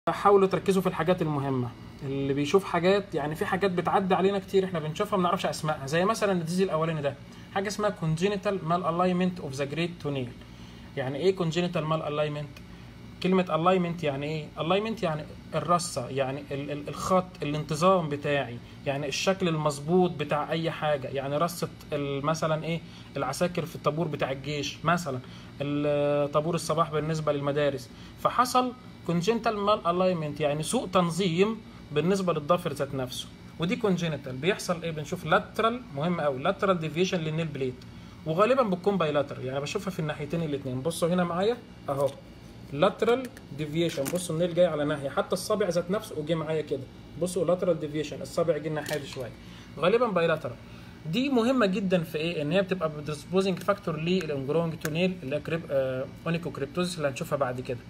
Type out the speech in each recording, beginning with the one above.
حاولوا تركزوا في الحاجات المهمه اللي بيشوف حاجات يعني في حاجات بتعدي علينا كتير احنا بنشوفها ما نعرفش اسمائها زي مثلا الديزي الاولاني ده حاجه اسمها congenital mal alignment of the great toenail يعني ايه congenital mal alignment كلمة alignment يعني ايه؟ alignment يعني الرصة يعني ال- ال- الخط الانتظام بتاعي يعني الشكل المظبوط بتاع اي حاجة يعني رصة ال- مثلا ايه العساكر في الطابور بتاع الجيش مثلا ال- طابور الصباح بالنسبة للمدارس فحصل congenital mal alignment يعني سوء تنظيم بالنسبة للضفر ذات نفسه ودي congenital بيحصل ايه بنشوف lateral مهم قوي lateral deviation للنيل بليد وغالبا بتكون بايلاترال يعني بشوفها في الناحيتين الاثنين بصوا هنا معايا اهو lateral deviation بصوا النيل جاي على ناحيه حتى الصابع ذات نفسه وجه معايا كده بصوا lateral deviation الصابع جه الناحيه دي شويه غالبا بايلاترال دي مهمه جدا في ايه ان هي بتبقى ديسبوزنج فاكتور للانجرونج تونيل اللي هي كريب آه اونيكو كريبتوزيس اللي هنشوفها بعد كده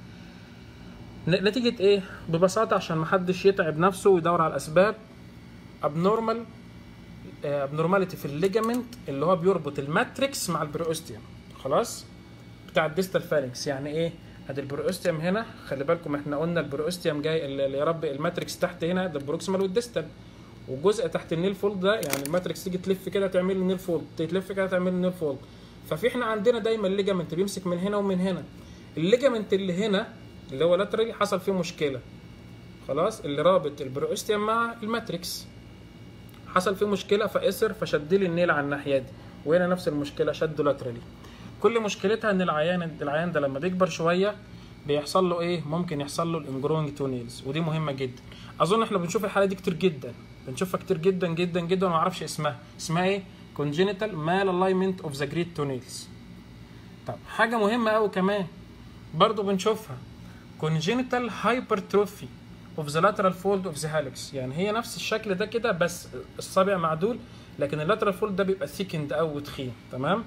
ن- نتيجه ايه ببساطه عشان محدش يتعب نفسه ويدور على الاسباب abnormal ابنورماليتي في الليجامنت اللي هو بيربط الماتريكس مع البروستيوم خلاص بتاع الديستال فالنكس يعني ايه ادي البروستيوم هنا خلي بالكم احنا قلنا البروستيوم جاي اللي يا رب الماتريكس تحت هنا ده البروكسيمال والديستال وجزء تحت النيل فولد ده يعني الماتريكس تيجي تلف كده تعمل له نيل فولد تلف كده تعمل له نيل فولد ففي احنا عندنا دايما الليجامنت بيمسك من هنا ومن هنا الليجامنت اللي هنا اللي هو لاترالي حصل فيه مشكله خلاص اللي رابط البروستيوم مع الماتريكس حصل فيه مشكله فقصر فشد لي النيل على الناحيه دي وهنا نفس المشكله شده لاترالي كل مشكلتها ان العيان العيان ده لما بيكبر شويه بيحصل له ايه ممكن يحصل له الانجرونج تونيلز ودي مهمه جدا اظن احنا بنشوف الحاله دي كتير جدا بنشوفها كتير جدا جدا جدا وما اعرفش اسمها اسمها ايه congenital mal alignment of the great toenails طب حاجه مهمه قوي كمان برضو بنشوفها congenital hypertrophy of the lateral fold of the hallux يعني هي نفس الشكل ده كده بس الصابع معدول لكن اللاترال فولد ده بيبقى ثيكند او تخين تمام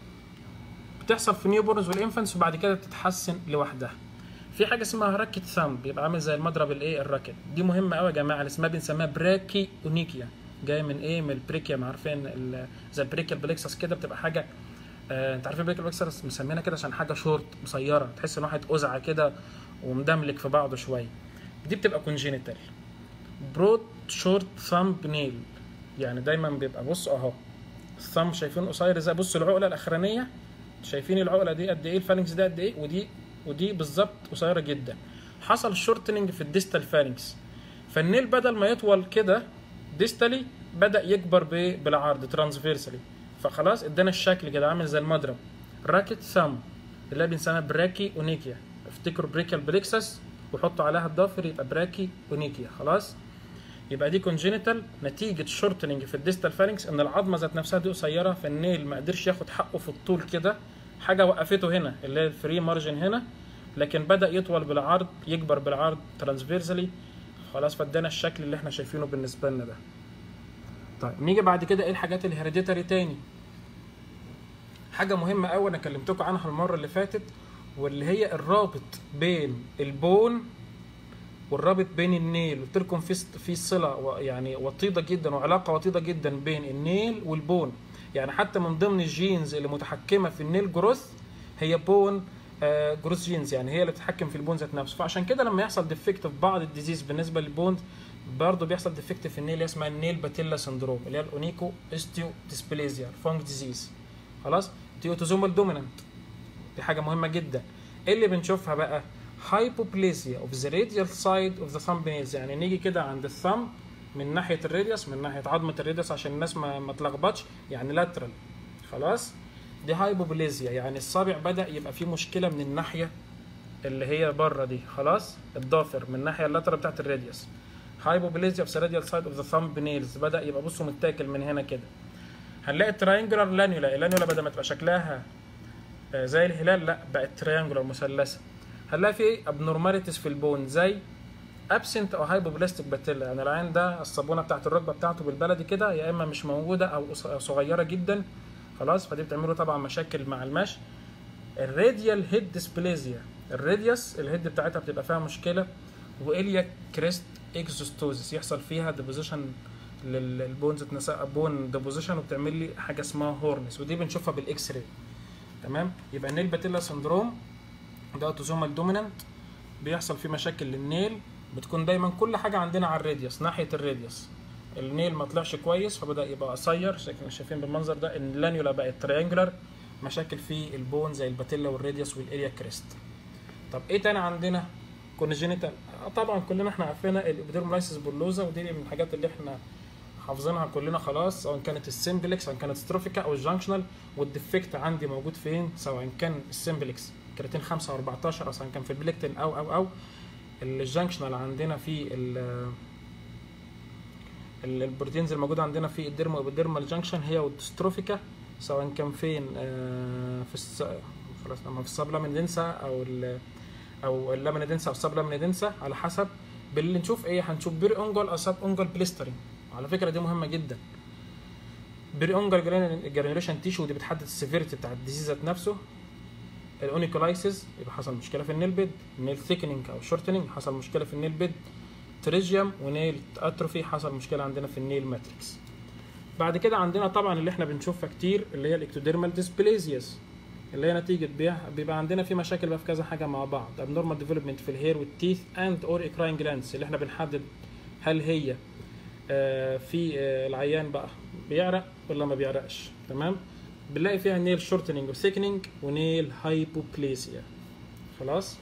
بتحصل في نيو بورنز والانفانتس وبعد كده بتتحسن لوحدها في حاجه اسمها راكت ثامب بيبقى عامل زي المضرب الايه الراكت دي مهمه قوي يا جماعه اللي اسمها بنسميها براكي اونيكيا جايه من ايه من البريكيا عارفين ال- زي البريكيا بليكسس كده بتبقى حاجه آه انت عارفين البريكيا بليكسس مسمينها كده عشان حاجه شورت قصيره تحس ان واحد قزعه كده ومدملك في بعضه شويه دي بتبقى كونجينيتال برود شورت ثامب نيل يعني دايما بيبقى بص اهو الثامب شايفين قصير ازاي بص العقله الاخرانيه شايفين العقله دي قد ايه الفالنكس ده قد ايه ودي ودي بالظبط قصيره جدا حصل شورتنج في الديستال فالنكس فالنيل بدل ما يطول كده ديستالي بدا يكبر ب- بالعرض ترانسفيرسالي فخلاص ادانا الشكل كده عامل زي المضرب راكت ثامب اللي هي بنسميها براكي اونيكيا افتكروا بريكال بريكسس وحطوا عليها الضافر يبقى براكي اونيكيا خلاص يبقى دي كونجينيتال نتيجه شورتنج في الديستال فالنكس ان العظمه ذات نفسها دي قصيره فالنيل ما قدرش ياخد حقه في الطول كده حاجه وقفته هنا اللي هي الفري مارجن هنا لكن بدا يطول بالعرض يكبر بالعرض ترانسفيرسالي خلاص فادانا الشكل اللي احنا شايفينه بالنسبه لنا ده طيب نيجي بعد كده ايه الحاجات الهيريديتاري تاني حاجه مهمه قوي انا كلمتكم عنها المره اللي فاتت واللي هي الرابط بين البون والرابط بين النيل قلت لكم في في صله و- يعني وطيده جدا وعلاقه وطيده جدا بين النيل والبون يعني حتى من ضمن الجينز اللي متحكمه في النيل جروث هي بون آه جروث جينز يعني هي اللي بتتحكم في البون ذات نفسه فعشان كده لما يحصل ديفكت في بعض الديزيز بالنسبه للبون برضه بيحصل ديفكت في النيل اللي اسمها النيل باتيلا سندروم اللي هي الاونيكو استيو ديسبليزيا فونج ديزيز خلاص دي اوتوزومال دومينانت دي حاجه مهمه جدا ايه اللي بنشوفها بقى hypoplasia of the radial side of the thumbnails يعني نيجي كده عند الثumb من ناحيه الراديوس من ناحيه عظمه الراديوس عشان الناس ما ما تلخبطش يعني lateral خلاص دي هايبوبليزيا يعني الصابع بدا يبقى فيه مشكله من الناحيه اللي هي بره دي خلاص الضافر من الناحيه اللاترال بتاعت الراديوس هايبوبليزيا of the radial side of the thumbnails بدا يبقى بصوا متاكل من هنا كده هنلاقي تراينجولار لانيولا اللانيولا بدل ما تبقى شكلها آه، زي الهلال لا بقت تريانجولار مثلثه هنلاقي في ابنورماليتيز في البون زي ابسنت او هايبوبلاستيك باتيلا يعني العين ده الصابونه بتاعت الركبه بتاعته بالبلدي كده يا اما مش موجوده او قص- صغيره جدا خلاص فدي بتعمله طبعا مشاكل مع المشي الراديال هيد ديسبليزيا الراديوس الهيد بتاعتها بتبقى فيها مشكله واليا كريست اكزوستوزيس يحصل فيها ديبوزيشن للبونز نفسها بون ديبوزيشن وبتعمل لي حاجه اسمها هورنس ودي بنشوفها بالاكس راي تمام يبقى نيل باتيلا سندروم ده اوتوزومال دومينانت بيحصل فيه مشاكل للنيل بتكون دايما كل حاجه عندنا على الراديوس ناحيه الراديوس النيل ما طلعش كويس فبدا يبقى قصير شايفين شايفين بالمنظر ده ان اللانيولا بقت تريانجلر مشاكل في البون زي الباتيلا والراديوس والاريا كريست طب ايه تاني عندنا كونجينيتال طبعا كلنا احنا عارفينها الابيديرمالايسيس بولوزا ودي من الحاجات اللي احنا حافظينها كلنا خلاص سواء كانت السمبلكس سواء كانت ستروفيكا او الجانكشنال والديفكت عندي موجود فين سواء كان السمبلكس كرياتين 5 و14 او سواء كان في البليكتين او او او الجانكشنال عندنا في ال البروتينز الموجوده عندنا في الديرمو والديرمال جانكشن هي والدستروفيكا سواء كان فين في الس... خلاص لما في السبلاميندنسا او ال... او اللاميندنسا او السبلاميندنسا على حسب باللي نشوف ايه هنشوف بير اونجل او سب اونجل بليسترين على فكره دي مهمه جدا بير اونجل جرانيوليشن تيشو دي بتحدد السيفيريتي بتاع الديزيز ذات نفسه الاونيكولايسيس يبقى حصل مشكله في النيل بيد نيل ثيكنينج او شورتنينج حصل مشكله في النيل بيد تريجيوم ونيل اتروفي حصل مشكله عندنا في النيل ماتريكس بعد كده عندنا طبعا اللي احنا بنشوفها كتير اللي هي الاكتوديرمال ديسبليزياس اللي هي نتيجه بيها بيبقى عندنا في مشاكل بقى في كذا حاجه مع بعض abnormal development في الهير والتيث اند اور اكراين جلاندز اللي احنا بنحدد هل هي آه في آه العيان بقى بيعرق ولا ما بيعرقش تمام بنلاقي فيها نيل شورتنينج وثيكنينج ونيل هايبوبليسيا خلاص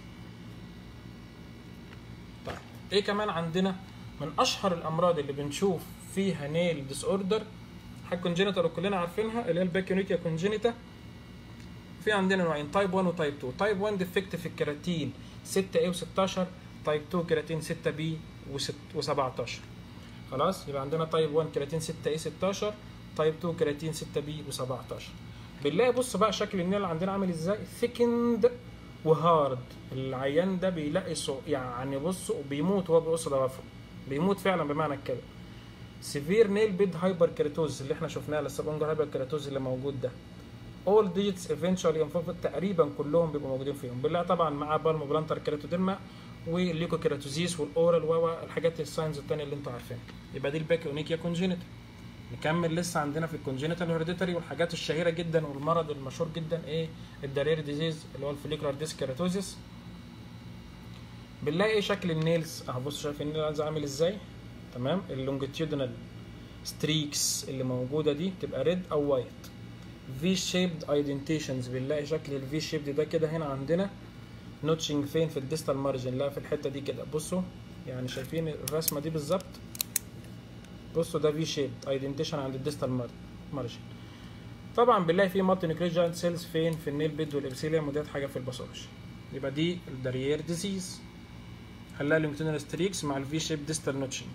طيب ايه كمان عندنا من اشهر الامراض اللي بنشوف فيها نيل ديس اوردر حاجه كونجينيتال كلنا عارفينها اللي هي الباكيونيكيا كونجينيتا في عندنا نوعين تايب 1 وتايب 2 تايب 1 ديفكت في الكيراتين 6 a و16 تايب 2 كيراتين 6 b و17 خلاص يبقى عندنا تايب 1 كيراتين 6 a 16 تايب 2 كيراتين 6 b و17 بنلاقي بص بقى شكل النيل عندنا عامل ازاي ثيكند وهارد العيان ده بيلاقي صو يعني بص بيموت وهو بيقص ضوافره بيموت فعلا بمعنى كده سيفير نيل بيد هايبر كيراتوز اللي احنا شفناه السبونجر هايبر كيراتوز اللي موجود ده all digits eventually involved تقريبا كلهم بيبقوا موجودين فيهم بنلاقي طبعا مع بالمو بلانتر كيراتوديرما والليكو كيراتوزيس والاورال و الحاجات الساينز الثانيه اللي انتوا عارفينها يبقى دي الباكيونيكيا كونجينيتال نكمل لسه عندنا في الكونجينيتال هيريديتري والحاجات الشهيره جدا والمرض المشهور جدا ايه الدارير ديزيز اللي هو الفوليكولار ديسك كيراتوزيس بنلاقي شكل النيلز اهو بصوا شايفين النيلز عامل ازاي تمام اللونجيتيودنال ستريكس اللي موجوده دي تبقى ريد او وايت في شيبد ايدنتيشنز بنلاقي شكل الفي شيبد ده كده هنا عندنا نوتشنج فين في الديستال مارجن لا في الحته دي كده بصوا يعني شايفين الرسمه دي بالظبط بصوا ده في شيبد ايدنتيشن عند الديستال مارجن طبعا بنلاقي في مالتي نيوكليجين سيلز فين في النيل بيد والابسيليوم وديت حاجه في الباثولوجي يبقى دي الدارير ديزيز هنلاقي لونجيتودينال ستريكس مع الفي شيب ديستال نوتشنج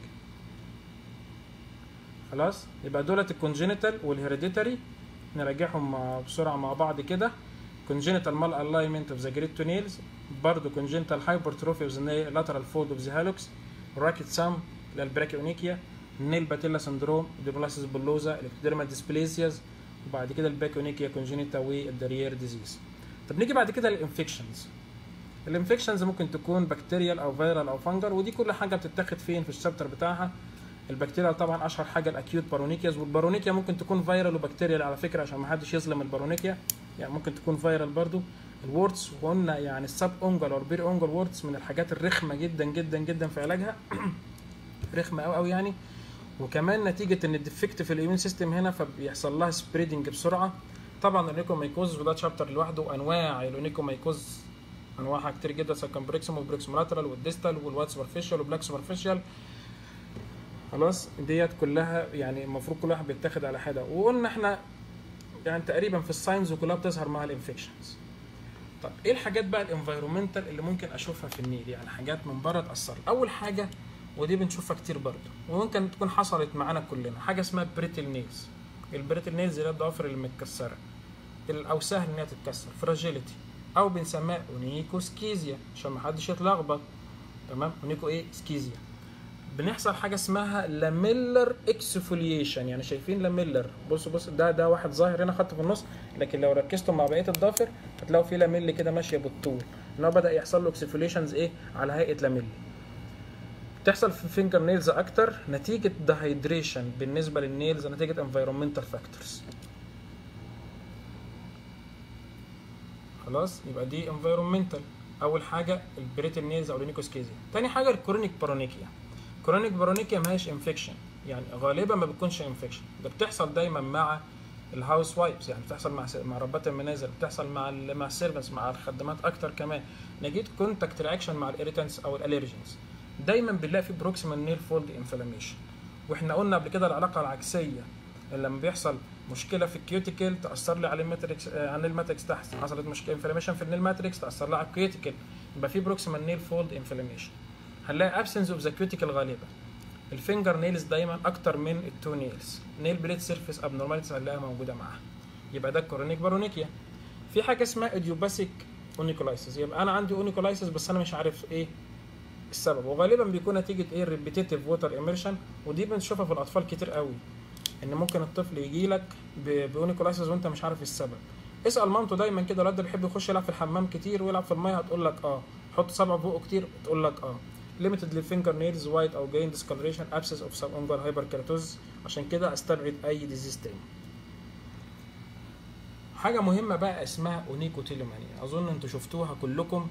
خلاص يبقى دولت الكونجينيتال والهيريديتاري نراجعهم مع بسرعه مع بعض كده congenital mal alignment of the great toenails برضه congenital hypertrophy of the lateral fold of the hallux racket sum للبراكيونيكيا نيل باتيلا سندروم ديبلاسيس بلوزا الابتديرمال ديسبليسياز وبعد كده الباكيونيكيا كونجينيتا والدارير ديزيز طب نيجي بعد كده للانفكشنز الانفكشنز ممكن تكون بكتيريال او فيرال او فانجر ودي كل حاجه بتتاخد فين في الشابتر بتاعها البكتيريا طبعا اشهر حاجه الاكيوت بارونيكياز والبارونيكيا ممكن تكون فيرال وبكتيريال على فكره عشان ما حدش يظلم البارونيكيا يعني ممكن تكون فيرال برضو الورتس وقلنا يعني السب اونجل او البير اونجل وورتس من الحاجات الرخمه جدا جدا جدا في علاجها رخمه قوي قوي يعني وكمان نتيجه ان الديفكت في الايمون سيستم هنا فبيحصل لها سبريدنج بسرعه طبعا الاونيكومايكوز وده شابتر لوحده انواع الاونيكومايكوز انواعها كتير جدا سكن بريكسوم وبريكسوم لاترال والديستال والوايت سوبرفيشال وبلاك سوبرفيشال خلاص ديت كلها يعني المفروض كل واحد بيتاخد على حده وقلنا احنا يعني تقريبا في الساينز وكلها بتظهر مع الانفكشنز طب ايه الحاجات بقى الانفايرومنتال اللي ممكن اشوفها في النيل يعني حاجات من بره تاثر اول حاجه ودي بنشوفها كتير برضه وممكن تكون حصلت معانا كلنا حاجه اسمها بريتل نيلز البريتل نيلز اللي هي الضوافر اللي متكسره او سهل ان هي تتكسر فراجيليتي او بنسميها اونيكو سكيزيا عشان ما حدش يتلخبط تمام اونيكو ايه سكيزيا بنحصل حاجه اسمها لاميلر اكسفوليشن يعني شايفين لاميلر بصوا بصوا ده ده واحد ظاهر هنا خط في النص لكن لو ركزتوا مع بقيه الضافر هتلاقوا في لاميل كده ماشيه بالطول ان هو بدا يحصل له اكسفوليشنز ايه على هيئه لاميل بتحصل في الفينجر نيلز اكتر نتيجه دهيدريشن بالنسبه للنيلز نتيجه انفيرومنتال فاكتورز خلاص يبقى دي انفيرومنتال اول حاجه البريتل نيلز او النيكوسكيزيا تاني حاجه الكرونيك بارونيكيا كرونيك بارونيكيا ما هيش انفكشن يعني غالبا ما بتكونش انفكشن ده بتحصل دايما مع الهاوس وايفز يعني بتحصل مع مع ربات المنازل بتحصل مع ال مع السيرفنتس مع الخدمات اكتر كمان نجيت كونتاكت رياكشن مع الاريتانس او الالرجنز دايما بنلاقي في بروكسيمال نيل فولد انفلاميشن واحنا قلنا قبل كده العلاقه العكسيه اللي لما بيحصل مشكله في الكيوتيكل تاثر لي على الماتريكس آه، على الماتريكس تحت حصلت مشكله انفلاميشن في النيل ماتريكس تاثر لي على الكيوتيكل يبقى في بروكسيمال نيل فولد انفلاميشن هنلاقي ابسنس اوف ذا كيوتيكل غالبا الفينجر نيلز دايما اكتر من التو نيلز نيل بليد سيرفيس ابنورماليتيز هنلاقيها موجوده معاها يبقى ده كورونيك بارونيكيا في حاجه اسمها ايديوباثيك اونيكولايسيس يبقى انا عندي اونيكولايسيس بس انا مش عارف ايه السبب وغالبا بيكون نتيجه ايه ريبيتيتيف ووتر اميرشن ودي بنشوفها في الاطفال كتير قوي ان ممكن الطفل يجي لك باونيكولايسيس وانت مش عارف السبب اسال مامته دايما كده الواد ده بيحب يخش يلعب في الحمام كتير ويلعب في الميه هتقول لك اه حط صبعه فوقه كتير تقول لك اه limited للفينجر نيلز وايت او جاين discoloration abscess of some ungual hyperkeratosis عشان كده استبعد اي ديزيز تاني حاجة مهمة بقى اسمها اونيكوتيلومانيا اظن انتوا شفتوها كلكم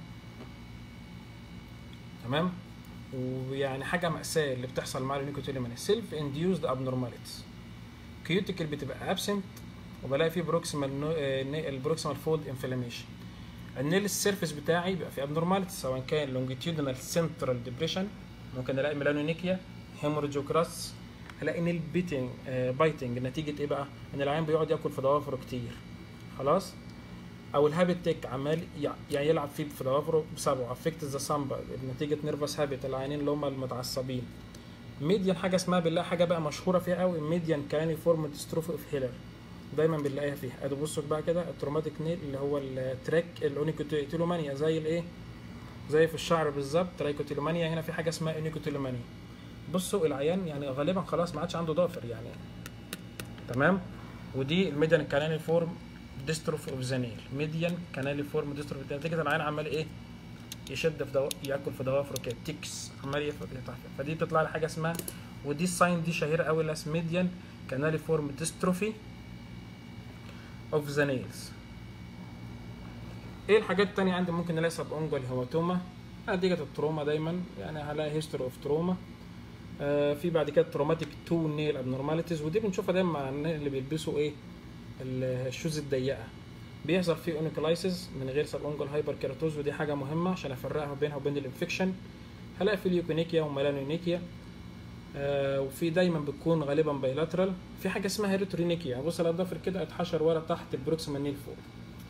تمام ويعني حاجة مأساة اللي بتحصل مع الاونيكوتيلومانيا سيلف انديوزد ابنورماليتيز كيوتيكل بتبقى ابسنت وبلاقي فيه بروكسيمال البروكسيمال فولد انفلاميشن النيل السيرفيس بتاعي بيبقى فيه ابنورماليتي سواء كان لونجيتيودنال سنترال ديبريشن ممكن الاقي ميلانونيكيا هيموريجوكراس الاقي نيل بيتنج آه بايتنج نتيجه ايه بقى ان العيان بيقعد ياكل في ضوافره كتير خلاص او الهابت تيك عمال يع- يعني يلعب فيه في ضوافره بسببه افكت ذا سامبا نتيجه نيرفس هابت العيانين اللي هم المتعصبين ميديان حاجه اسمها بالله حاجه بقى مشهوره فيها قوي ميديان كاني فورم ديستروفي اوف هيلر دايما بنلاقيها فيها ادي بصوا بقى كده التروماتيك نيل اللي هو التراك الاونيكوتيلومانيا زي الايه زي في الشعر بالظبط ترايكوتيلومانيا هنا في حاجه اسمها اونيكوتيلومانيا بصوا العيان يعني غالبا خلاص ما عادش عنده ضافر يعني تمام ودي الميديان كانالي فورم ديستروفي اوف ذا نيل ميديان كانالي فورم ديستروفي نتيجه العيان عمال ايه يشد في دو... ياكل في ضوافره كده تيكس عمال يف- يفتح فدي بتطلع لي حاجه اسمها ودي الساين دي شهيره قوي اللي اسمها ميديان كانالي فورم ديستروفي اوف ذا نيلز ايه الحاجات التانية عندي ممكن نلاقي سب اونجل هيماتوما نتيجة التروما دايما يعني هلاقي هيستوري اوف تروما آه في بعد كده تروماتيك تو نيل ابنورماليتيز ودي بنشوفها دايما مع الناس اللي بيلبسوا ايه ال- الشوز الضيقه بيحصل فيه اونيكولايسيس من غير سب اونجل هايبر كيراتوز ودي حاجه مهمه عشان افرقها بينها وبين الانفكشن هلاقي في ليوكونيكيا وميلانونيكيا آه وفي دايما بتكون غالبا بايلاترال في حاجه اسمها هيريتورينيكيا بص على الضفر كده اتحشر ورا تحت البروكسيمال نيل فوق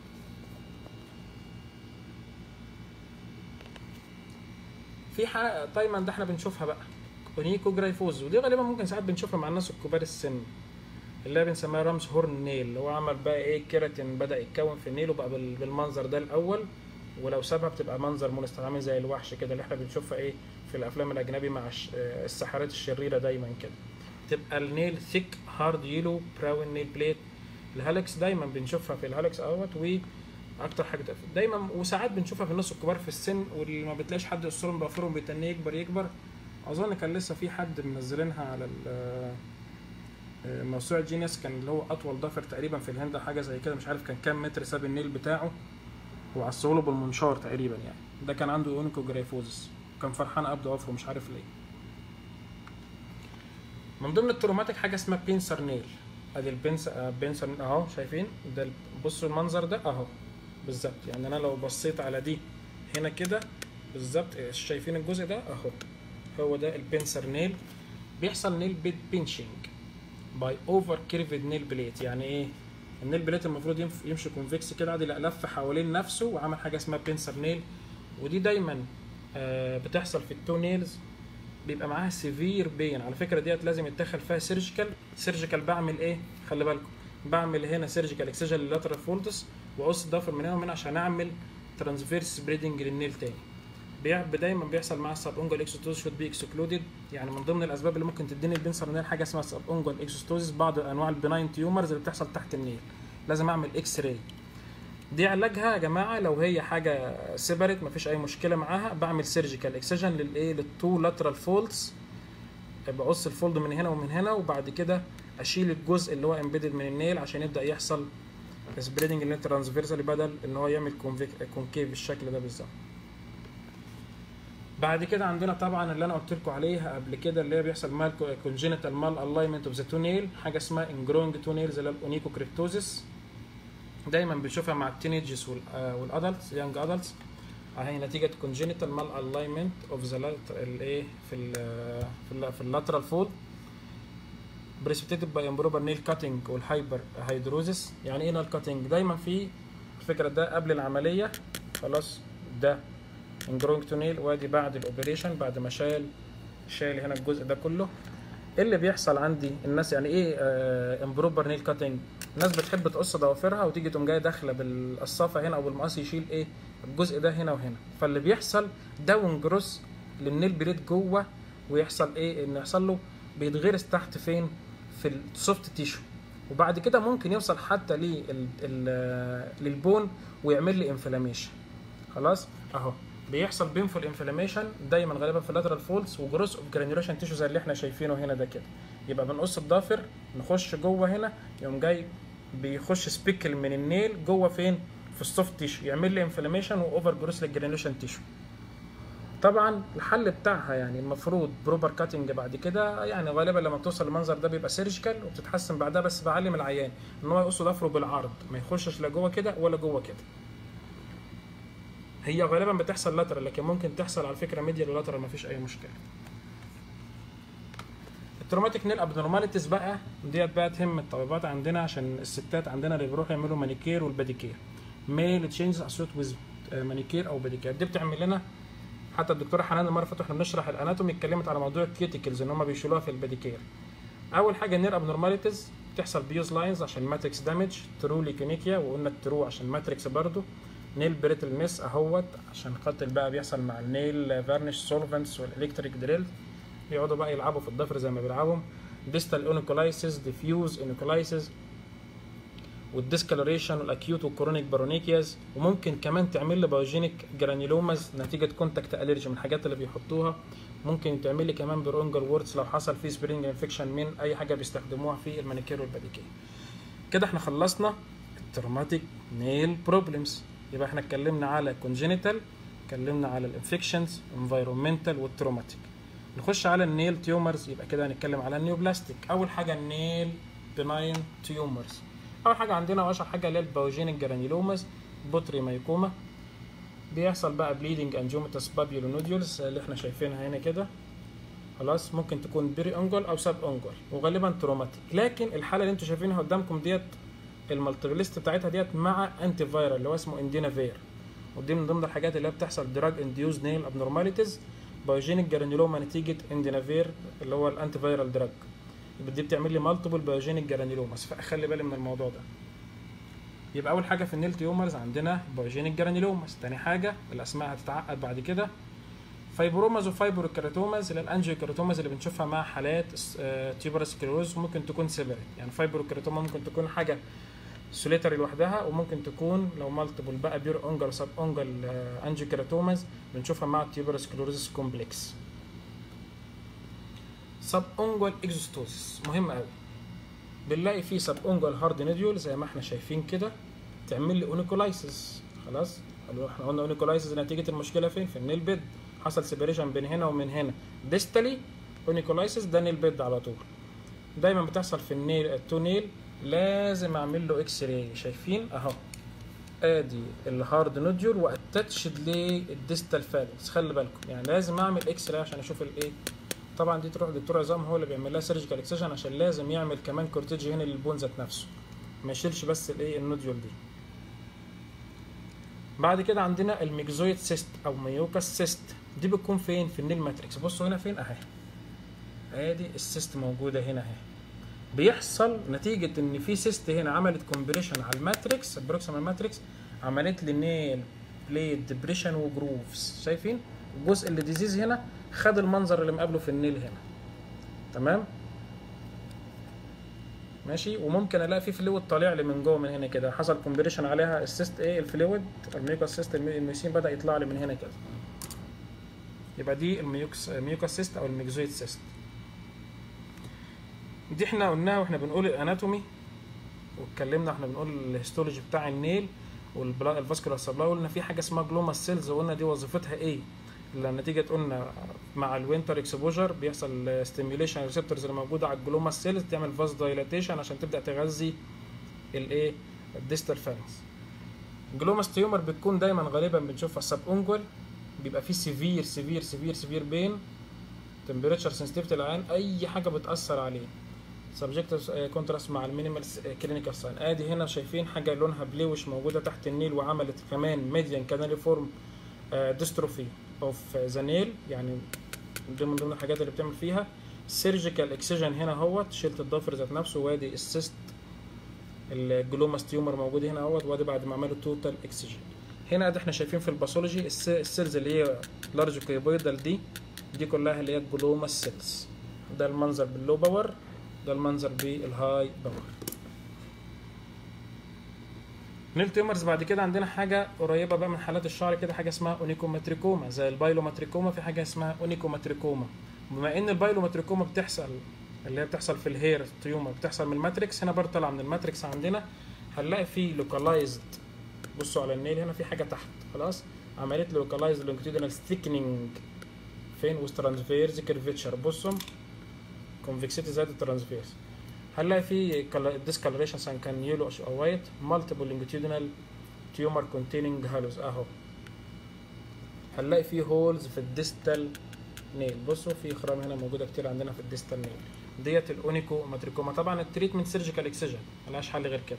في حاجه دايما ده احنا بنشوفها بقى اونيكو جرايفوز ودي غالبا ممكن ساعات بنشوفها مع الناس الكبار السن اللي هي بنسميها رامز هورن نيل اللي هو عمل بقى ايه كيراتين بدا يتكون في النيل وبقى بال- بالمنظر ده الاول ولو سابها بتبقى منظر مونستر عامل زي الوحش كده اللي احنا بنشوفها ايه في الافلام الاجنبي مع الش- آه، السحرات الشريره دايما كده تبقى النيل ثيك هارد يلو براون نيل بليت الهالكس دايما بنشوفها في الهالكس اهوت واكتر حاجه تقفل. دايما وساعات بنشوفها في الناس الكبار في السن واللي ما بتلاقيش حد يقصرهم بافرهم بيتنيه يكبر يكبر اظن كان لسه في حد منزلينها على ال- آه، موسوعة جينيس كان اللي هو اطول ضفر تقريبا في الهند أو حاجه زي كده مش عارف كان كام متر ساب النيل بتاعه وعصوا له بالمنشار تقريبا يعني ده كان عنده اونيكو جرايفوزس كان فرحان قبض ضفره مش عارف ليه من ضمن التروماتيك حاجه اسمها بينسر نيل ادي البنس آه، بينسر نيل اهو شايفين ده ال- بصوا المنظر ده اهو بالظبط يعني انا لو بصيت على دي هنا كده بالظبط آه، شايفين الجزء ده اهو هو ده البنسر نيل بيحصل نيل بيت بينشنج باي اوفر كيرفد نيل بليت يعني ايه النيل بليت المفروض ينف- يمشي كونفكس كده عادي لا لف حوالين نفسه وعمل حاجه اسمها بنسر نيل ودي دايما آه، بتحصل في التو نيلز بيبقى معاها سيفير بين على فكره ديت لازم يتدخل فيها سيرجيكال سيرجيكال بعمل ايه خلي بالكم بعمل هنا سيرجيكال اكسجن للاترال فولدس واقص الضفر من هنا ومن هنا عشان اعمل ترانسفيرس بريدنج للنيل تاني بيع- دايما بيحصل مع السب اونجل اكسوتوز شود بي اكسكلودد يعني من ضمن الاسباب اللي ممكن تديني البنسر نيل حاجه اسمها سب اونجل اكسوتوز بعض انواع البناين تيومرز اللي بتحصل تحت النيل لازم اعمل اكس راي دي علاجها يا جماعه لو هي حاجه سيبريت مفيش اي مشكله معاها بعمل سيرجيكال اكسجن للايه للتو لاترال فولدز بقص الفولد من هنا ومن هنا وبعد كده اشيل الجزء اللي هو امبيدد من النيل عشان يبدا يحصل سبريدنج اللي ترانسفيرسالي بدل ان هو يعمل كونكيف بالشكل ده بالظبط بعد كده عندنا طبعا اللي انا قلت لكم عليها قبل كده اللي هي بيحصل مال كونجينيتال مال الاينمنت اوف ذا تو نيل حاجه اسمها انجروينج تو نيلز اللي هي الاونيكوكريبتوزيس دايما بنشوفها مع التينيجز والادلتس يانج ادلتس اهي نتيجه كونجينيتال مال الاينمنت اوف ذا الايه في ال في ال في اللاترال فول بريسبتيتد باي امبروبر نيل كاتنج والهايبر هيدروزيس يعني ايه نيل كاتنج دايما في الفكره ده قبل العمليه خلاص ده انجروينج تو نيل وادي بعد الاوبريشن بعد ما شال شال هنا الجزء ده كله ايه اللي بيحصل عندي الناس يعني ايه امبروبر نيل كاتنج الناس بتحب تقص ضوافرها وتيجي تقوم جايه داخله بالقصافه هنا او بالمقص يشيل ايه الجزء ده هنا وهنا فاللي بيحصل داون جروس للنيل بليد جوه ويحصل ايه ان يحصل له بيتغرس تحت فين في السوفت تيشو وبعد كده ممكن يوصل حتى لل للبون ويعمل لي انفلاميشن خلاص اهو بيحصل بينفول انفلاميشن دايما غالبا في اللاترال فولز وجروس اوف جرانيوليشن تيشو زي اللي احنا شايفينه هنا ده كده يبقى بنقص الضافر نخش جوه هنا يقوم جاي بيخش سبيكل من النيل جوه فين في السوفت تيشو يعمل لي انفلاميشن واوفر جروس للجرانيوليشن تيشو طبعا الحل بتاعها يعني المفروض بروبر كاتنج بعد كده يعني غالبا لما بتوصل للمنظر ده بيبقى سيرجيكال وبتتحسن بعدها بس بعلم العيان ان هو يقص ضفره بالعرض ما يخشش لا جوه كده ولا جوه كده هي غالبا بتحصل لاترال لكن ممكن تحصل على فكره ميديال ولاترال مفيش اي مشكله التروماتيك نيل ابنورماليتيز بقى ديت بقى تهم الطبيبات عندنا عشان الستات عندنا اللي بيروحوا يعملوا مانيكير والباديكير ميل تشينجز اسوت ويز مانيكير او باديكير دي بتعمل لنا حتى الدكتوره حنان المره اللي فاتت واحنا بنشرح الاناتومي اتكلمت على موضوع الكيوتيكلز ان هم بيشيلوها في الباديكير اول حاجه النير ابنورماليتيز بتحصل بيوز لاينز عشان ماتريكس دامج ترو ليكونيكيا وقلنا الترو عشان ماتريكس برضو نيل بريتل ميس اهوت عشان خاطر بقى بيحصل مع النيل فارنش سولفنتس والالكتريك دريل بيقعدوا بقى يلعبوا في الضفر زي ما بيلعبوا ديستال اونيكولايسيس ديفيوز اونيكولايسيس والديسكالوريشن والاكيوت والكرونيك بارونيكياز وممكن كمان تعمل لي بايوجينيك جرانيولوماز نتيجه كونتاكت الرجي من الحاجات اللي بيحطوها ممكن تعمل لي كمان برونجر ووردز لو حصل فيه سبرينج انفكشن من اي حاجه بيستخدموها في المانيكير والباديكير كده احنا خلصنا التروماتيك نيل بروبلمز يبقى احنا اتكلمنا على كونجينيتال اتكلمنا على الانفكشنز انفايرمنتال والتروماتيك نخش على النيل تيومرز يبقى كده هنتكلم على النيوبلاستيك اول حاجه النيل بناين تيومرز اول حاجه عندنا واشهر حاجه اللي هي الباوجينيك جرانيلوماز بوتري مايكوما بيحصل بقى بليدنج انجوميتاس بابيولو نوديولز اللي احنا شايفينها هنا كده خلاص ممكن تكون بيري انجل او ساب انجل وغالبا تروماتيك لكن الحاله اللي انتوا شايفينها قدامكم ديت المالتيبلست بتاعتها ديت مع انتي فايرال اللي هو اسمه اندينافير ودي من ضمن الحاجات اللي هي بتحصل دراج انديوز نيل ابنورماليتيز بايوجينيك جرانيولوما نتيجه اندينافير اللي هو الانتي فايرال دراج يبقى دي بتعمل لي مالتيبل بايوجينيك جرانيولوماس فاخلي بالي من الموضوع ده يبقى اول حاجه في النيل تيومرز عندنا بايوجينيك جرانيولوماس تاني حاجه الاسماء هتتعقد بعد كده فايبروماز وفايبروكيراتوماز اللي الانجيوكيراتوماز اللي بنشوفها مع حالات تيوبر سكليروز ممكن تكون سيبريت يعني فايبروكيراتوما ممكن تكون حاجه سوليتري لوحدها وممكن تكون لو مالتيبل بقى بيور اونجل سب اونجل انجيوكيراتوماز بنشوفها مع التيوبر سكليروزس كومبلكس سب اونجل اكزوستوسيس مهم قوي بنلاقي فيه سب اونجل هارد نيديول زي ما احنا شايفين كده تعمل لي اونيكولايسيس خلاص احنا قلنا اونيكولايسيس نتيجه المشكله فين في النيل بيد حصل سيبريشن بين هنا ومن هنا ديستالي اونيكولايسيس ده نيل بيد على طول دايما بتحصل في النيل التو نيل لازم اعمل له اكس راي شايفين اهو ادي الهارد نوديول واتاتشد للديستال فالنس خلي بالكم يعني لازم اعمل اكس راي عشان اشوف الايه طبعا دي تروح دكتور عظام هو اللي بيعمل لها سيرجيكال اكسجن عشان لازم يعمل كمان كورتيج هنا للبون ذات نفسه ما يشيلش بس الايه النوديول دي بعد كده عندنا الميكزويد سيست او ميوكاس سيست دي بتكون فين في النيل ماتريكس بصوا هنا فين اهي ادي السيست موجوده هنا اهي بيحصل نتيجه ان في سيست هنا عملت كومبريشن على الماتريكس البروكسيمال ماتريكس عملت لي نيل بليد ديبريشن وجروفز شايفين الجزء اللي ديزيز هنا خد المنظر اللي مقابله في النيل هنا تمام ماشي وممكن الاقي في فلويد طالع لي من جوه من هنا كده حصل كومبريشن عليها السيست ايه الفلويد الميوكاس سيست الميوسين بدا يطلع لي من هنا كده يبقى دي الميوكس ميوكاس سيست او الميكزويد سيست دي احنا قلناها واحنا بنقول الاناتومي واتكلمنا احنا بنقول الهيستولوجي بتاع النيل والفاسكولار سبلاي قلنا في حاجه اسمها جلوما سيلز وقلنا دي وظيفتها ايه لان نتيجه قلنا مع الوينتر اكسبوجر بيحصل ستيميوليشن ريسبتورز اللي موجوده على الجلوما سيلز تعمل فاز دايلاتيشن عشان تبدا تغذي الايه الديستال فارنكس الجلوماس تيومر بتكون دايما غالبا بنشوفها سب اونجول بيبقى فيه سيفير سيفير سيفير سيفير بين تمبريتشر سنسيتيفيتي العين اي حاجه بتاثر عليه سبجكت كونتراست مع المينيمال كلينيكال ساين ادي هنا شايفين حاجه لونها بليوش موجوده تحت النيل وعملت كمان ميديان كانالي فورم ديستروفي اوف ذا نيل يعني دي من ضمن الحاجات اللي بتعمل فيها سيرجيكال اكسجن هنا اهوت شلت الضفر ذات نفسه وادي السيست الجلوماس تيومر موجود هنا اهوت وادي بعد ما عملوا توتال اكسجن هنا ادي احنا شايفين في الباثولوجي السيلز اللي هي لارج كيبويدال دي دي كلها اللي هي الجلوماس سيلز ده المنظر باللو باور ده المنظر بالهاي باور نيل تيومرز بعد كده عندنا حاجه قريبه بقى من حالات الشعر كده حاجه اسمها اونيكوماتريكوما زي البايلوماتريكوما في حاجه اسمها اونيكوماتريكوما بما ان البايلوماتريكوما بتحصل اللي هي بتحصل في الهير تيومر بتحصل من الماتريكس هنا برضه طالعه من الماتريكس عندنا هنلاقي في لوكالايزد بصوا على النيل هنا في حاجه تحت خلاص عمليه لوكالايزد لونجيتودينال ثيكنينج فين وسط ترانسفيرز كيرفيتشر بصوا كونفكسيتي زائد الترانسفيرز هنلاقي في discoloration سواء كان يلو او وايت multiple longitudinal tumor containing halos اهو هنلاقي في هولز في الديستال نيل بصوا في خرام هنا موجوده كتير عندنا في الديستال نيل ديت الاونيكو ماتريكوما طبعا التريتمنت سيرجيكال اكسجن ملهاش حل غير كده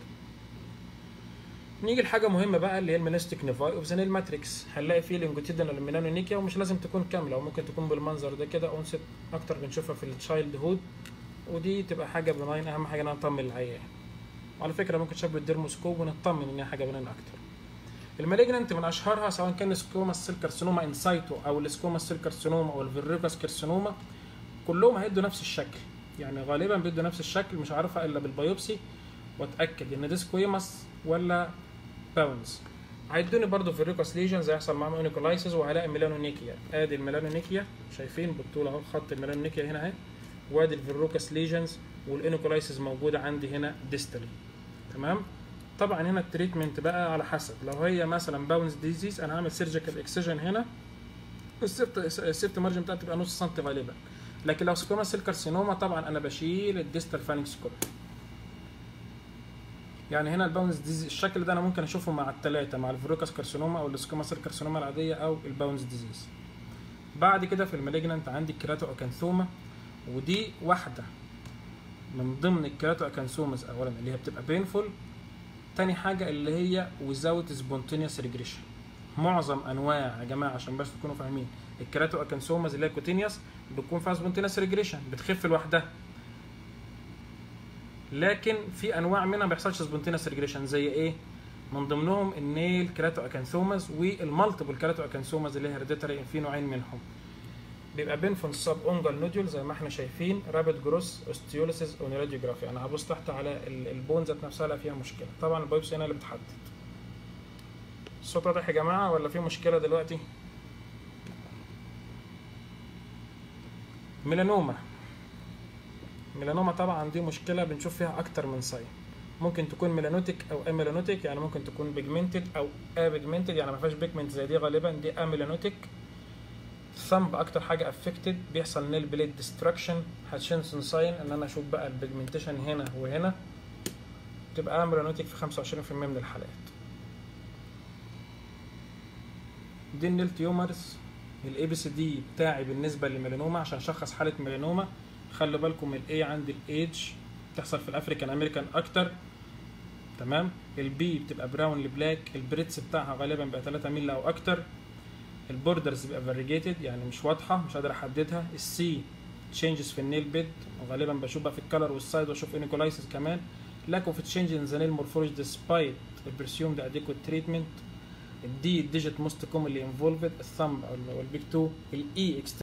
نيجي لحاجه مهمه بقى اللي هي المينستيك نيفاي اوف زانيل ماتريكس هنلاقي فيه لونجيتودينال ميلانونيكيا ومش لازم تكون كامله وممكن تكون بالمنظر ده كده اونست اكتر بنشوفها في التشايلد هود ودي تبقى حاجه بناين اهم حاجه ان انا اطمن العيان وعلى فكره ممكن تشوف بالديرموسكوب ونطمن ان هي حاجه بناين اكتر المالجننت من اشهرها سواء كان سكوما سيل كارسينوما انسايتو او السكوما سيل كارسينوما او الفيروكاس كارسينوما كلهم هيدوا نفس الشكل يعني غالبا بيدوا نفس الشكل مش عارفها الا بالبيوبسي واتاكد ان ده سكويماس ولا باونز هيدوني برضو فيروكاس ليجنز هيحصل معاهم اونيكولايسيس وهلاقي ميلانونيكيا ادي الميلانونيكيا شايفين بالطول اهو خط الميلانونيكيا هنا اهي وادي الفيروكاس ليجنز والانوكولايسيس موجوده عندي هنا ديستالي تمام طبعا هنا التريتمنت بقى على حسب لو هي مثلا باونز ديزيز انا هعمل سيرجيكال اكسجن هنا السيفت السيفت مارجن بتاعتي تبقى نص سم غالبا لكن لو سكوما سيل كارسينوما طبعا انا بشيل الديستال فانكس كله يعني هنا الباونز ديزيز الشكل ده انا ممكن اشوفه مع الثلاثه مع الفيروكاس كارسينوما او السكوما سيل كارسينوما العاديه او الباونز ديزيز بعد كده في المالجنانت عندي الكراتو اكانثوما ودي واحده من ضمن الكراتو اكانثومز اولا اللي هي بتبقى بينفول تاني حاجه اللي هي without spontaneous regression معظم انواع يا جماعه عشان بس تكونوا فاهمين الكراتو اكانثومز اللي هي كوتينيوس بتكون فيها سبونتينيوس ريجريشن بتخف لوحدها لكن في انواع منها ما بيحصلش سبونتينيوس ريجريشن زي ايه من ضمنهم النيل كراتو اكانثومز والمالتيبل كراتو اكانثومز اللي هي هيريديتري في نوعين منهم بيبقى بينفون سب اونجل نوديول زي ما احنا شايفين رابid جروس اوستيوليسيس اون راديوجرافي انا هبص تحت على البون ذات نفسها لا فيها مشكله طبعا البايبسي هنا اللي بتحدد الصوت واضح يا جماعه ولا في مشكله دلوقتي ميلانوما ميلانوما طبعا دي مشكله بنشوف فيها اكتر من ساين ممكن تكون ميلانوتيك او اميلانوتيك يعني ممكن تكون بيجمنتد او ابيجمنتد يعني ما فيهاش بيجمنت زي دي غالبا دي اميلانوتيك ثمب اكتر حاجه افكتد بيحصل نيل بليد ديستراكشن هاتشنسون ساين ان انا اشوف بقى البيجمنتيشن هنا وهنا تبقى اميلانوتيك في 25% من الحالات دي النيل تيومرز الاي بي سي دي بتاعي بالنسبه للميلانوما عشان اشخص حاله ميلانوما خلوا بالكم الاي عند الايدج بتحصل في الافريكان امريكان اكتر تمام البي بتبقى براون لبلاك البريتس بتاعها غالبا بيبقى 3 مللي او اكتر البوردرز بيبقى فاريجيتد يعني مش واضحه مش قادر احددها السي تشينجز في النيل بيد وغالبا بشوف بقى في الكلر والسايد واشوف انيكولايسيس كمان lack of change in the nail morphology despite the presumed adequate treatment الدي digit most commonly involved الثumb او البيك 2 الاي extreme